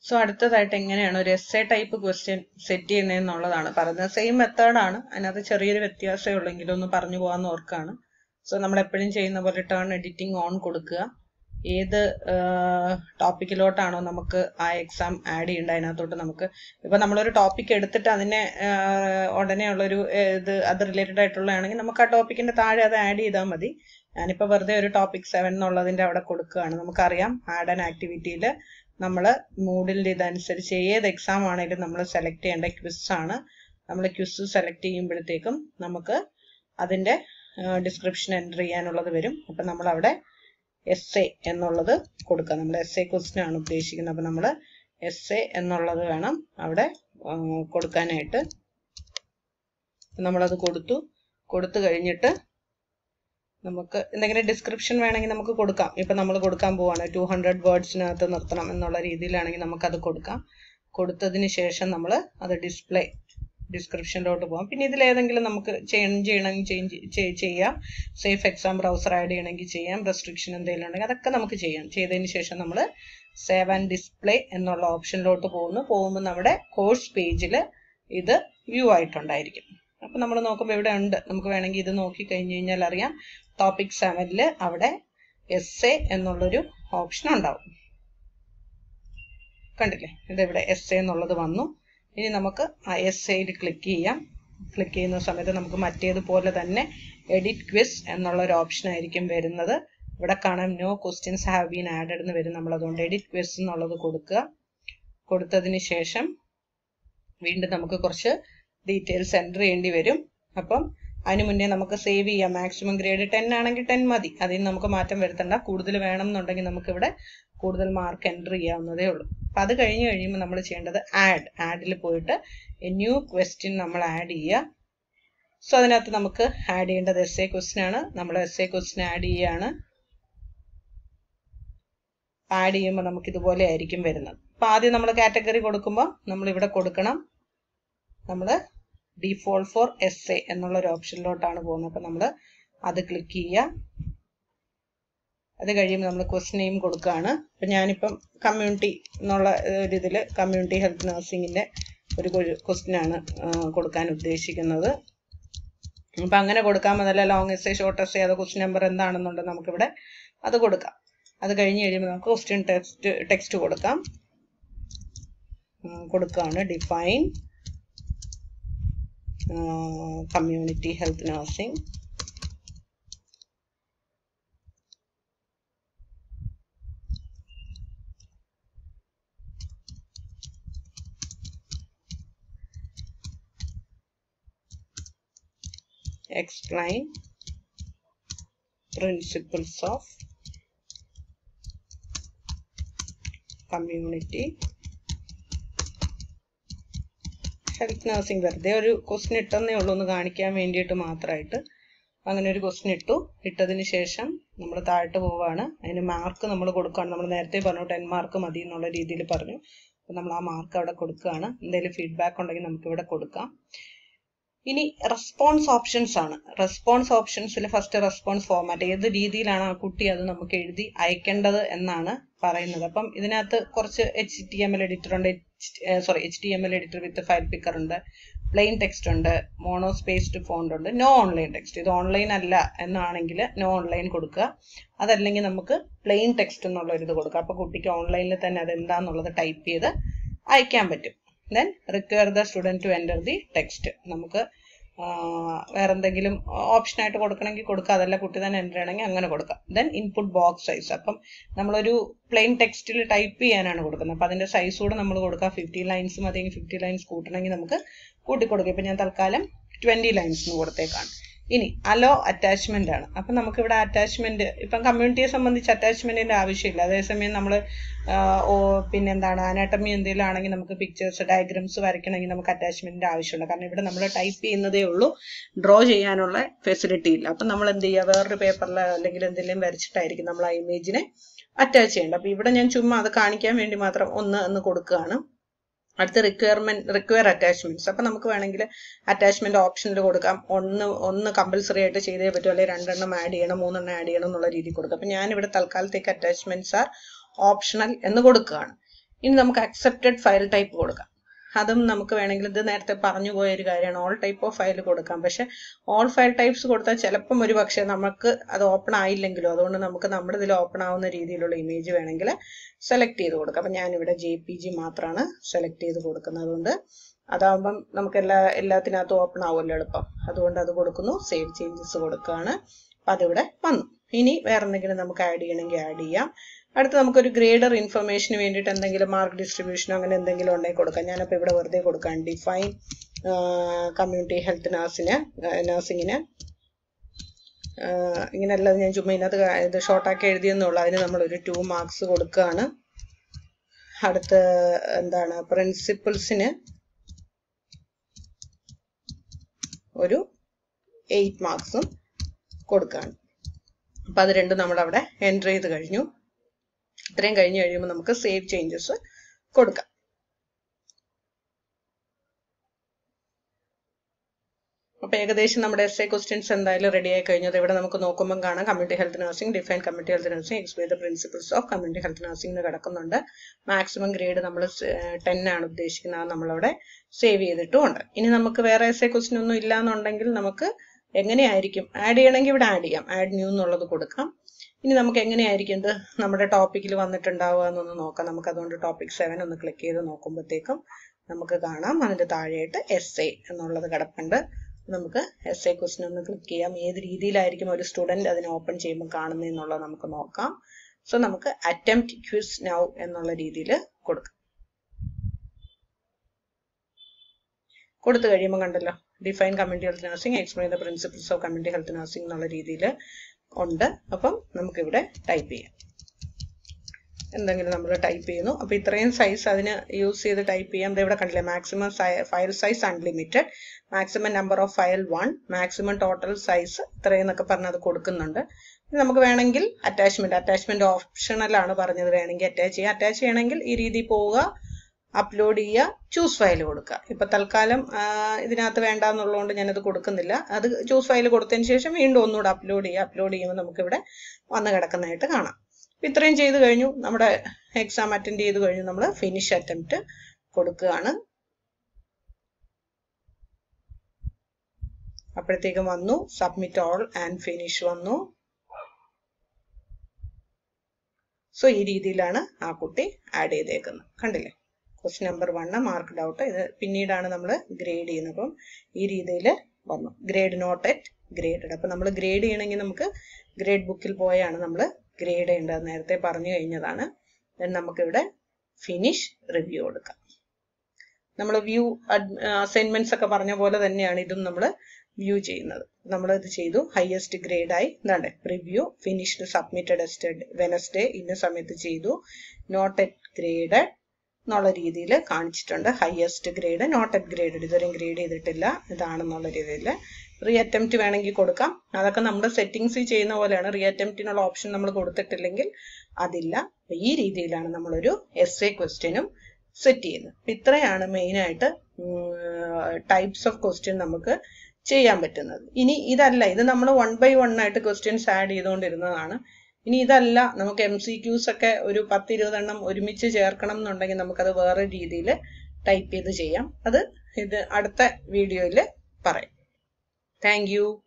so അടുത്തതായിട്ട് എങ്ങനെയാണ് ഒരു S A type question set ചെയ്യുന്നതെന്നുള്ളതാണ് പറയുന്നത് സെയിം മെത്തേഡാണ് അതിനകത്ത് ചെറിയൊരു വ്യത്യാസമേ ഉള്ളെങ്കിലും ഒന്ന് പറഞ്ഞു പോകാമെന്ന് ഓർക്കാണ് സോ നമ്മൾ എപ്പോഴും ചെയ്യുന്ന പോലെ ടേൺ എഡിറ്റിംഗ് ഓൺ കൊടുക്കുക ഏത് ടോപ്പിക്കിലോട്ടാണോ നമുക്ക് ആ എക്സാം ആഡ് ചെയ്യേണ്ടത് അതിനകത്തോട്ട് നമുക്ക് ഇപ്പൊ നമ്മളൊരു ടോപ്പിക് എടുത്തിട്ട് അതിനെ ഉടനെ ഉള്ളൊരു ഇത് അത് റിലേറ്റഡ് ആയിട്ടുള്ളതാണെങ്കിൽ നമുക്ക് ആ ടോപ്പിക്കിന്റെ താഴെ അത് ആഡ് ചെയ്താൽ മതി ഞാനിപ്പോൾ വെറുതെ ഒരു ടോപ്പിക് സെവൻ എന്നുള്ളതിന്റെ അവിടെ കൊടുക്കുകയാണ് നമുക്കറിയാം ആഡ് ആൻ ആക്ടിവിറ്റിയിൽ നമ്മൾ മൂഡിൻ്റെ ഇതനുസരിച്ച് ഏത് എക്സാം ആണെങ്കിലും നമ്മൾ സെലക്ട് ചെയ്യേണ്ട ക്വിസ് ആണ് നമ്മൾ ക്വിസ് സെലക്ട് ചെയ്യുമ്പോഴത്തേക്കും നമുക്ക് അതിന്റെ ഡിസ്ക്രിപ്ഷൻ എൻ്റർ ചെയ്യാനുള്ളത് വരും അപ്പം നമ്മൾ അവിടെ എസ് എ എന്നുള്ളത് കൊടുക്കുക നമ്മൾ എസ് എ ക്വസ്റ്റ്യൻ ആണ് ഉദ്ദേശിക്കുന്നത് അപ്പം നമ്മൾ എസ് എ എന്നുള്ളത് വേണം അവിടെ കൊടുക്കാനായിട്ട് നമ്മളത് കൊടുത്തു കൊടുത്തു കഴിഞ്ഞിട്ട് നമുക്ക് എന്തെങ്കിലും ഡിസ്ക്രിപ്ഷൻ വേണമെങ്കിൽ നമുക്ക് കൊടുക്കാം ഇപ്പം നമ്മൾ കൊടുക്കാൻ പോവാണ് ടു ഹൺഡ്രഡ് വേർഡ്സിനകത്ത് നിർത്തണം എന്നുള്ള രീതിയിലാണെങ്കിൽ നമുക്കത് കൊടുക്കാം കൊടുത്തതിന് ശേഷം നമ്മൾ അത് ഡിസ്പ്ലേ ഡിസ്ക്രിപ്ഷനിലോട്ട് പോകാം പിന്നെ ഇതിൽ ഏതെങ്കിലും നമുക്ക് ചേഞ്ച് ചെയ്യണമെങ്കിൽ ചേഞ്ച് ചെയ്യാം സേഫ് എക്സാം ബ്രൗസർ ആഡ് ചെയ്യണമെങ്കിൽ ചെയ്യാം റെസ്ട്രിക്ഷൻ എന്തെങ്കിലും ഉണ്ടെങ്കിൽ അതൊക്കെ നമുക്ക് ചെയ്യാം ചെയ്തതിന് ശേഷം നമ്മൾ സേവ് ആൻഡ് ഡിസ്പ്ലേ എന്നുള്ള ഓപ്ഷനിലോട്ട് പോകുന്നു പോകുമ്പോൾ നമ്മുടെ കോഴ്സ് പേജിൽ ഇത് വ്യൂ ആയിട്ടുണ്ടായിരിക്കും അപ്പം നമ്മൾ നോക്കുമ്പോൾ ഇവിടെ ഉണ്ട് നമുക്ക് വേണമെങ്കിൽ ഇത് നോക്കി കഴിഞ്ഞ് കഴിഞ്ഞാൽ അറിയാം ടോപ്പിക് സെവനിൽ അവിടെ എസ് എ എന്നുള്ളൊരു ഓപ്ഷൻ ഉണ്ടാവും കണ്ടില്ലേ ഇതിവിടെ എസ് എ എന്നുള്ളത് വന്നു ഇനി നമുക്ക് ആ എസ് എയിൽ ക്ലിക്ക് ചെയ്യാം ക്ലിക്ക് ചെയ്യുന്ന സമയത്ത് നമുക്ക് മറ്റേതുപോലെ തന്നെ എഡിറ്റ് ക്വിസ് എന്നുള്ള ഒരു ഓപ്ഷൻ ആയിരിക്കും വരുന്നത് ഇവിടെ കാണാം no questions have been added എന്ന് വരും നമ്മൾ അതുകൊണ്ട് എഡിറ്റ് ക്വിസ് എന്നുള്ളത് കൊടുക്കുക കൊടുത്തതിന് ശേഷം വീണ്ടും നമുക്ക് കുറച്ച് ഡീറ്റെയിൽസ് എൻ്റർ ചെയ്യേണ്ടി വരും അപ്പം അതിന് മുന്നേ നമുക്ക് സേവ് ചെയ്യാം മാക്സിമം ഗ്രേഡ് ടെൻ ആണെങ്കിൽ ടെൻ മതി അതിന് നമുക്ക് മാറ്റം വരുത്തണ്ട കൂടുതൽ വേണം എന്നുണ്ടെങ്കിൽ നമുക്കിവിടെ കൂടുതൽ മാർക്ക് എൻ്റർ ചെയ്യാവുന്നതേ ഉള്ളൂ അപ്പം അത് കഴിഞ്ഞ് കഴിയുമ്പോൾ നമ്മൾ ചെയ്യേണ്ടത് ആഡ് ആഡിൽ പോയിട്ട് ന്യൂ ക്വസ്റ്റ്യൻ നമ്മൾ ആഡ് ചെയ്യുക സോ അതിനകത്ത് നമുക്ക് ആഡ് ചെയ്യേണ്ടത് എസ് എ ക്വസ്റ്റ്യൻ ആണ് നമ്മൾ എസ് എ ക്വസ്റ്റ്യൻ ആഡ് ചെയ്യുകയാണ് ആഡ് ചെയ്യുമ്പോൾ നമുക്ക് ഇതുപോലെ ആയിരിക്കും വരുന്നത് അപ്പം ആദ്യം നമ്മൾ കാറ്റഗറി കൊടുക്കുമ്പോൾ നമ്മൾ ഇവിടെ കൊടുക്കണം നമ്മൾ ഡിഫോൾട്ട് ഫോർ എസ് എ എന്നുള്ള ഒരു ഓപ്ഷനിലോട്ടാണ് പോകുന്നത് അപ്പം നമ്മൾ അത് ക്ലിക്ക് ചെയ്യുക അത് കഴിയുമ്പോൾ നമ്മൾ ക്വസ്റ്റ് നെയിം കൊടുക്കുകയാണ് അപ്പം ഞാനിപ്പം കമ്മ്യൂണിറ്റി എന്നുള്ള ഒരു ഇതിൽ കമ്മ്യൂണിറ്റി ഹെൽത്ത് നഴ്സിംഗിൻ്റെ ഒരു ക്വസ്റ്റ്യൻ ആണ് കൊടുക്കാൻ ഉദ്ദേശിക്കുന്നത് അപ്പം അങ്ങനെ കൊടുക്കാം അതല്ല long S A short S A അത് ക്വസ്റ്റ്യൻ നമ്പർ എന്താണെന്നുണ്ടെങ്കിൽ നമുക്കിവിടെ അത് കൊടുക്കാം അത് കഴിഞ്ഞ് കഴിയുമ്പോൾ നമുക്ക് ക്വസ്റ്റ്യൻ ടെക്സ്റ്റ് ടെക്സ്റ്റ് കൊടുക്കാം കൊടുക്കുകയാണ് define community health nursing explain principles of community health nursing വെറുതെ ഒരു ക്വസ്റ്റ്യൻ ഇട്ടെന്നേ ഉള്ളൂ ഒന്ന് കാണിക്കാൻ വേണ്ടിയിട്ട് മാത്രമായിട്ട് അങ്ങനെ ഒരു ക്വസ്റ്റ്യൻ ഇട്ടു ഇട്ടതിന് ശേഷം നമ്മൾ താഴോട്ട് പോവുകയാണ് അതിന് മാർക്ക് നമ്മൾ കൊടുക്കുകയാണ് നമ്മൾ നേരത്തെ പറഞ്ഞു ടെൻ മാർക്ക് മതി എന്നുള്ള രീതിയിൽ പറഞ്ഞു അപ്പം നമ്മൾ ആ മാർക്ക് അവിടെ കൊടുക്കുകയാണ് എന്തെങ്കിലും ഫീഡ്ബാക്ക് ഉണ്ടെങ്കിൽ നമുക്ക് ഇവിടെ കൊടുക്കാം ഇനി റെസ്പോൺസ് ഓപ്ഷൻസ് ആണ് റെസ്പോൺസ് ഓപ്ഷൻസിൽ ഫസ്റ്റ് റെസ്പോൺസ് ഫോർമാറ്റ് ഏത് രീതിയിലാണ് ആ കുട്ടി അത് നമുക്ക് എഴുതി അയക്കേണ്ടത് എന്നാണ് പറയുന്നത് അപ്പം ഇതിനകത്ത് കുറച്ച് H T M L editor ഉണ്ട് sorry H T M L editor with file picker ഉണ്ട് പ്ലെയിൻ ടെക്സ്റ്റ് ഉണ്ട് മോണോ സ്പേസ്ഡ് ഫോണ്ട് ഉണ്ട് നോ ഓൺലൈൻ ടെക്സ്റ്റ് ഇത് ഓൺലൈൻ അല്ല എന്നാണെങ്കിൽ നോ ഓൺലൈൻ കൊടുക്കുക അതല്ലെങ്കിൽ നമുക്ക് പ്ലെയിൻ ടെക്സ്റ്റ് എന്നുള്ള ഒരു ഇത് കൊടുക്കുക അപ്പോൾ കുട്ടിക്ക് ഓൺലൈനിൽ തന്നെ അത് എന്താന്നുള്ളത് ടൈപ്പ് ചെയ്ത് അയക്കാൻ പറ്റും then require the student to enter the text നമുക്ക് വേറെ എന്തെങ്കിലും ഓപ്ഷനായിട്ട് കൊടുക്കണമെങ്കിൽ കൊടുക്കുക അതല്ല കുട്ടി തന്നെ എൻ്റർ ചെയ്യണമെങ്കിൽ അങ്ങനെ കൊടുക്കാം ദെൻ ഇൻപുട്ട് ബോക്സ് സൈസ് അപ്പം നമ്മളൊരു പ്ലെയിൻ ടെക്സ്റ്റിൽ ടൈപ്പ് ചെയ്യാനാണ് കൊടുക്കുന്നത് അപ്പം അതിൻ്റെ സൈസ് കൂടെ നമ്മൾ കൊടുക്കുക ഫിഫ്റ്റി ലൈൻസ് മതിയെങ്കിൽ ഫിഫ്റ്റി ലൈൻസ് കൂട്ടണമെങ്കിൽ നമുക്ക് കൂട്ടി കൊടുക്കുക ഇപ്പം ഞാൻ തൽക്കാലം ട്വൻറ്റി ലൈൻസിന് കൊടുത്തേക്കാണ് ഇനി അലോ അറ്റാച്ച്മെന്റ് ആണ് അപ്പം നമുക്കിവിടെ അറ്റാച്ച്മെന്റ് ഇപ്പം കമ്മ്യൂണിറ്റിയെ സംബന്ധിച്ച് അറ്റാച്ച്മെന്റിന്റെ ആവശ്യമില്ല അതേസമയം നമ്മൾ പിന്നെന്താണ് അനാട്ടമി എന്തെങ്കിലും ആണെങ്കിൽ നമുക്ക് പിക്ചേഴ്സ് ഡയഗ്രാംസ് വരയ്ക്കണമെങ്കിൽ നമുക്ക് അറ്റാച്ച്മെന്റിന്റെ ആവശ്യമുണ്ട് കാരണം ഇവിടെ നമ്മൾ ടൈപ്പ് ചെയ്യുന്നതേ ഉള്ളൂ ഡ്രോ ചെയ്യാനുള്ള ഫെസിലിറ്റി ഇല്ല അപ്പം നമ്മൾ എന്ത് ചെയ്യുക വേറൊരു പേപ്പറിൽ അല്ലെങ്കിൽ എന്തെങ്കിലും വരച്ചിട്ടായിരിക്കും നമ്മൾ ആ ഇമേജിനെ അറ്റാച്ച് ചെയ്യേണ്ടത് അപ്പം ഇവിടെ ഞാൻ ചുമ്മാ അത് കാണിക്കാൻ വേണ്ടി മാത്രം ഒന്ന് എന്ന് കൊടുക്കുകയാണ് അടുത്ത റിക്വയർമെന്റ് റിക്വയർ അറ്റാച്ച്മെന്റ്സ് അപ്പം നമുക്ക് വേണമെങ്കിൽ അറ്റാച്ച്മെന്റ് ഓപ്ഷനിൽ കൊടുക്കാം ഒന്ന് ഒന്ന് കമ്പൽസറി ആയിട്ട് ചെയ്തേ പറ്റും അല്ലെങ്കിൽ രണ്ടെണ്ണം ആഡ് ചെയ്യണം മൂന്നെണ്ണം ആഡ് ചെയ്യണം എന്നുള്ള രീതിയിൽ കൊടുക്കാം അപ്പം ഞാനിവിടെ തൽക്കാലത്തേക്ക് അറ്റാച്ച്മെന്റ്സ് ആർ ഓപ്ഷണൽ എന്ന് കൊടുക്കുകയാണ് ഇനി നമുക്ക് അക്സെപ്റ്റഡ് ഫയൽ ടൈപ്പ് കൊടുക്കാം അതും നമുക്ക് വേണമെങ്കിൽ ഇത് നേരത്തെ പറഞ്ഞു പോയ ഒരു കാര്യമാണ് ഓൾ ടൈപ്പ് ഓഫ് ഫയൽ കൊടുക്കാം പക്ഷെ ഓൾ ഫയൽ ടൈപ്സ് കൊടുത്താൽ ചിലപ്പം ഒരു പക്ഷേ നമുക്ക് അത് ഓപ്പൺ ആയില്ലെങ്കിലോ അതുകൊണ്ട് നമുക്ക് നമ്മുടെ ഇതിൽ ഓപ്പൺ ആവുന്ന രീതിയിലുള്ള ഇമേജ് വേണമെങ്കിൽ സെലക്ട് ചെയ്ത് കൊടുക്കാം അപ്പം ഞാനിവിടെ ജെ പി ജി മാത്രമാണ് സെലക്ട് ചെയ്ത് കൊടുക്കുന്നത് അതുകൊണ്ട് അതാവുമ്പം നമുക്ക് എല്ലാ എല്ലാത്തിനകത്തും ഓപ്പൺ ആവുമല്ലോ എളുപ്പം അതുകൊണ്ട് അത് കൊടുക്കുന്നു സേവ് ചേഞ്ചസ് കൊടുക്കുകയാണ് അപ്പം അതിവിടെ വന്നു ഇനി വേറെ എന്തെങ്കിലും നമുക്ക് ആഡ് ചെയ്യണമെങ്കിൽ ആഡ് ചെയ്യാം അടുത്ത് നമുക്കൊരു ഗ്രേഡർ ഇൻഫർമേഷന് വേണ്ടിയിട്ട് എന്തെങ്കിലും മാർക്ക് ഡിസ്ട്രിബ്യൂഷനോ അങ്ങനെ എന്തെങ്കിലും ഉണ്ടെങ്കിൽ കൊടുക്കാം ഞാനപ്പോൾ ഇവിടെ വെറുതെ കൊടുക്കാം ഡിഫൈൻ കമ്മ്യൂണിറ്റി ഹെൽത്ത് നഴ്സിന് നഴ്സിങ്ങിന് ഇങ്ങനെയല്ല ഞാൻ ചുമ്മാ ഇതിനകത്ത് ഇത് ഷോർട്ടാക്കി എഴുതിയെന്നുള്ളൂ അതിന് നമ്മളൊരു ടു മാർക്സ് കൊടുക്കുകയാണ് അടുത്ത് എന്താണ് പ്രിൻസിപ്പിൾസിന് ഒരു എയ്റ്റ് മാർക്സും കൊടുക്കുകയാണ് അപ്പം അത് രണ്ടും നമ്മളവിടെ എൻ്റർ ചെയ്ത് കഴിഞ്ഞു ഇത്രയും കഴിഞ്ഞ് കഴിയുമ്പോൾ നമുക്ക് സേവ് ചേഞ്ചസ് കൊടുക്കാം അപ്പോൾ ഏകദേശം നമ്മുടെ എസ് എ ക്വസ്റ്റ്യൻസ് എന്തായാലും റെഡി ആയി കഴിഞ്ഞത് ഇവിടെ നമുക്ക് നോക്കുമ്പോൾ കാണാം community health nursing define community health nursing explain the principles of community health nursing എന്ന് കിടക്കുന്നുണ്ട് മാക്സിമം ഗ്രേഡ് നമ്മൾ ടെൻ ആണ് ഉദ്ദേശിക്കുന്നത് അത് നമ്മളവിടെ സേവ് ചെയ്തിട്ടുമുണ്ട് ഇനി നമുക്ക് വേറെ എസ് എ ക്വസ്റ്റ്യൻ ഒന്നും ഇല്ല എന്നുണ്ടെങ്കിൽ നമുക്ക് എങ്ങനെയായിരിക്കും ആഡ് ചെയ്യണമെങ്കിൽ ഇവിടെ ആഡ് ചെയ്യാം ആഡ് ന്യൂ എന്നുള്ളത് കൊടുക്കാം ഇനി നമുക്ക് എങ്ങനെയായിരിക്കും ഇത് നമ്മുടെ ടോപ്പിക്കിൽ വന്നിട്ടുണ്ടാവുക എന്നൊന്ന് നോക്കാം നമുക്ക് അതുകൊണ്ട് ടോപ്പിക് സെവൻ ഒന്ന് ക്ലിക്ക് ചെയ്ത് നോക്കുമ്പോഴത്തേക്കും നമുക്ക് കാണാം അതിന്റെ താഴെയായിട്ട് എസ് എ എന്നുള്ളത് കിടപ്പുണ്ട് നമുക്ക് എസ് എ ക്വസ്റ്റ്യൻ ഒന്ന് ക്ലിക്ക് ചെയ്യാം ഏത് രീതിയിലായിരിക്കും ഒരു സ്റ്റുഡൻറ് അതിനെ ഓപ്പൺ ചെയ്യുമ്പോൾ കാണുന്നത് എന്നുള്ളത് നമുക്ക് നോക്കാം സോ നമുക്ക് അറ്റംപ്റ്റ് ക്വിസ് നൗ എന്നുള്ള രീതിയിൽ കൊടുക്കാം കൊടുത്തു കഴിയുമ്പോൾ കണ്ടല്ലോ define community health nursing explain the principles of community health nursing എന്നുള്ള രീതിയിൽ ഉണ്ട് അപ്പം നമുക്കിവിടെ ടൈപ്പ് ചെയ്യാം എന്തെങ്കിലും നമ്മൾ ടൈപ്പ് ചെയ്യുന്നു അപ്പോൾ ഇത്രയും സൈസ് അതിന് യൂസ് ചെയ്ത് ടൈപ്പ് ചെയ്യാം ഇവിടെ കണ്ടില്ലേ maximum file size unlimited maximum number of file one maximum total size ഇത്രയും എന്നൊക്കെ പറഞ്ഞ് അത് കൊടുക്കുന്നുണ്ട് നമുക്ക് വേണമെങ്കിൽ അറ്റാച്ച്മെന്റ് അറ്റാച്ച്മെന്റ് ഓപ്ഷണൽ ആണ് പറഞ്ഞത് വേണമെങ്കിൽ അറ്റാച്ച് ചെയ്യാം അറ്റാച്ച് ചെയ്യണമെങ്കിൽ ഈ രീതിയിൽ പോവുക അപ്ലോഡ് ചെയ്യുക ചൂസ് ഫയൽ കൊടുക്കുക ഇപ്പൊ തൽക്കാലം ഇതിനകത്ത് വേണ്ട എന്നുള്ളതുകൊണ്ട് ഞാനത് കൊടുക്കുന്നില്ല അത് ചൂസ് ഫയൽ കൊടുത്തതിന് ശേഷം വീണ്ടും ഒന്നുകൂടെ അപ്ലോഡ് ചെയ്യുക അപ്ലോഡ് ചെയ്യുമ്പോൾ നമുക്കിവിടെ വന്ന് കിടക്കുന്നതായിട്ട് കാണാം ഇത്രയും ചെയ്ത് കഴിഞ്ഞു നമ്മുടെ എക്സാം അറ്റൻഡ് ചെയ്ത് കഴിഞ്ഞു നമ്മൾ ഫിനിഷ് അറ്റംപ്റ്റ് കൊടുക്കുകയാണ് അപ്പോഴത്തേക്കും വന്നു സബ്മിറ്റ് ഓൾ ആൻഡ് ഫിനിഷ് വന്നു സോ ഈ രീതിയിലാണ് ആ കുട്ടി ആഡ് ചെയ്തേക്കുന്നത് കണ്ടില്ലേ question number one marked out ഇത് പിന്നീടാണ് നമ്മൾ ഗ്രേഡ് ചെയ്യുന്നത് അപ്പം ഈ രീതിയിൽ വന്നു ഗ്രേഡ് നോട്ട് അറ്റ് ഗ്രേഡഡ് അപ്പം നമ്മൾ ഗ്രേഡ് ചെയ്യണമെങ്കിൽ നമുക്ക് ഗ്രേഡ് ബുക്കിൽ പോയാണ് നമ്മൾ ഗ്രേഡ് ചെയ്യേണ്ടത് നേരത്തെ പറഞ്ഞു കഴിഞ്ഞതാണ് ദെൻ നമുക്കിവിടെ ഫിനിഷ് റിവ്യൂ കൊടുക്കാം നമ്മൾ വ്യൂ അസൈൻമെന്റ്സ് ഒക്കെ പറഞ്ഞ പോലെ തന്നെയാണ് ഇതും നമ്മൾ വ്യൂ ചെയ്യുന്നത് നമ്മൾ ഇത് ചെയ്തു ഹയസ്റ്റ് ഗ്രേഡായി എന്താണ് റിവ്യൂ ഫിനിഷ്ഡ് സബ്മിറ്റഡ് എസ്റ്റഡ് വെനസ്ഡേ ഇന്ന സമയത്ത് ചെയ്തു നോട്ട് അറ്റ് ഗ്രേഡ് എന്നുള്ള രീതിയിൽ കാണിച്ചിട്ടുണ്ട് highest grade not at grade ഇതുവരെയും ഗ്രേഡ് ചെയ്തിട്ടില്ല ഇതാണെന്നുള്ള രീതിയിൽ റീ അറ്റംപ്റ്റ് വേണമെങ്കിൽ കൊടുക്കാം അതൊക്കെ നമ്മുടെ സെറ്റിങ്സിൽ ചെയ്യുന്ന പോലെയാണ് റീ അറ്റംപ്റ്റിനുള്ള ഓപ്ഷൻ നമ്മൾ കൊടുത്തിട്ടില്ലെങ്കിൽ അതില്ല ഈ രീതിയിലാണ് നമ്മളൊരു എസ് എ ക്വസ്റ്റ്യനും സെറ്റ് ചെയ്യുന്നത് ഇത്രയാണ് മെയിനായിട്ട് ടൈപ്സ് ഓഫ് ക്വസ്റ്റ്യൻ നമുക്ക് ചെയ്യാൻ പറ്റുന്നത് ഇനി ഇതല്ല ഇത് നമ്മൾ വൺ ബൈ വൺ ആയിട്ട് ക്വസ്റ്റ്യൻസ് ആഡ് ചെയ്തുകൊണ്ടിരുന്നതാണ് ഇനി ഇതല്ല നമുക്ക് എം സി ക്യൂസ് ഒക്കെ ഒരു പത്ത് ഇരുപതെണ്ണം ഒരുമിച്ച് ചേർക്കണം എന്നുണ്ടെങ്കിൽ നമുക്കത് വേറെ രീതിയിൽ ടൈപ്പ് ചെയ്ത് ചെയ്യാം അത് ഇത് അടുത്ത വീഡിയോയിൽ പറയാം താങ്ക്